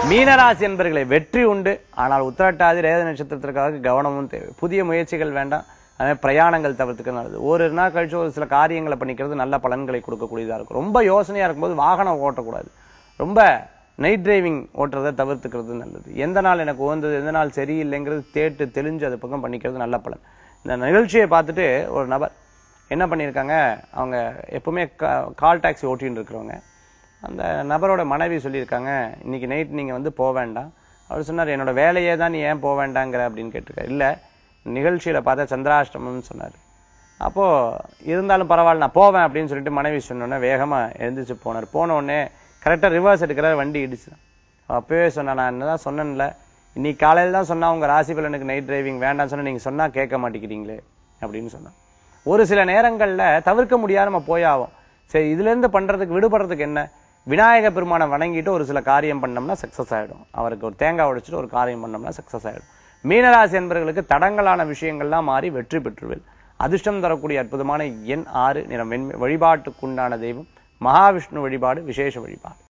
மீனராசி என்பர்களை வெற்றி உண்டு ஆனால் உத்திரட்டாதி ரேத நட்சத்திரத்திற்காக கவனமும் தேவை புதிய முயற்சிகள் வேண்டாம் அதே பிரயாணங்கள் தவிர்த்துக்க நல்லது ஒரு நாள் கழிச்சு ஒரு சில காரியங்களை பண்ணிக்கிறது நல்ல பலன்களை கொடுக்கக்கூடியதா இருக்கும் ரொம்ப யோசனையா இருக்கும்போது வாகனம் ஓட்டக்கூடாது ரொம்ப நைட் டிரைவிங் ஓட்டுறதை தவிர்த்துக்கிறது நல்லது எந்த நாள் எனக்கு உகந்தது எந்த நாள் சரியில்லைங்கிறது தேட்டு தெளிஞ்சு அது பக்கம் பண்ணிக்கிறது நல்ல பலன் இந்த நிகழ்ச்சியை பார்த்துட்டு ஒரு நபர் என்ன பண்ணியிருக்காங்க அவங்க எப்பவுமே கால் டாக்ஸி ஓட்டின்னு இருக்கிறவங்க அந்த நபரோட மனைவி சொல்லியிருக்காங்க இன்னைக்கு நைட் நீங்க வந்து போக வேண்டாம் அவர் சொன்னார் என்னோட வேலையே தான் நீ ஏன் போக வேண்டாங்கிற அப்படின்னு கேட்டிருக்காரு இல்ல நிகழ்ச்சியில பார்த்தா சந்திராஷ்டமம்னு சொன்னார் அப்போ இருந்தாலும் பரவாயில்ல நான் போவேன் அப்படின்னு சொல்லிட்டு மனைவி சொன்னோன்னே வேகமா எழுந்திரிச்சு போனார் போன உடனே கரெக்டா ரிவர்ஸ் எடுக்கிறார் வண்டி இடிச்சு அப்பவே சொன்னா நான் என்னதான் சொன்னேன்ல இன்னைக்கு காலையில தான் சொன்னா உங்க ராசி பலனுக்கு நைட் டிரைவிங் வேண்டாம்னு சொன்னா நீங்க சொன்னா கேட்க மாட்டேங்கிறீங்களே அப்படின்னு சொன்னான் ஒரு சில நேரங்கள்ல தவிர்க்க முடியாத நம்ம போயாவோம் சரி இதுல இருந்து பண்றதுக்கு விடுபடுறதுக்கு என்ன விநாயக பெருமானை வணங்கிட்டு ஒரு சில காரியம் பண்ணோம்னா சக்சஸ் ஆயிடும் அவருக்கு ஒரு தேங்காய் உடைச்சிட்டு ஒரு காரியம் பண்ணோம்னா சக்சஸ் ஆயிடும் மீனராசி என்பவர்களுக்கு தடங்கலான விஷயங்கள்லாம் மாறி வெற்றி பெற்றுவில் அதிர்ஷ்டம் தரக்கூடிய அற்புதமான எண் ஆறு நிறம் வெண்மை வழிபாட்டுக்குண்டான தெய்வம் மகாவிஷ்ணு வழிபாடு விசேஷ வழிபாடு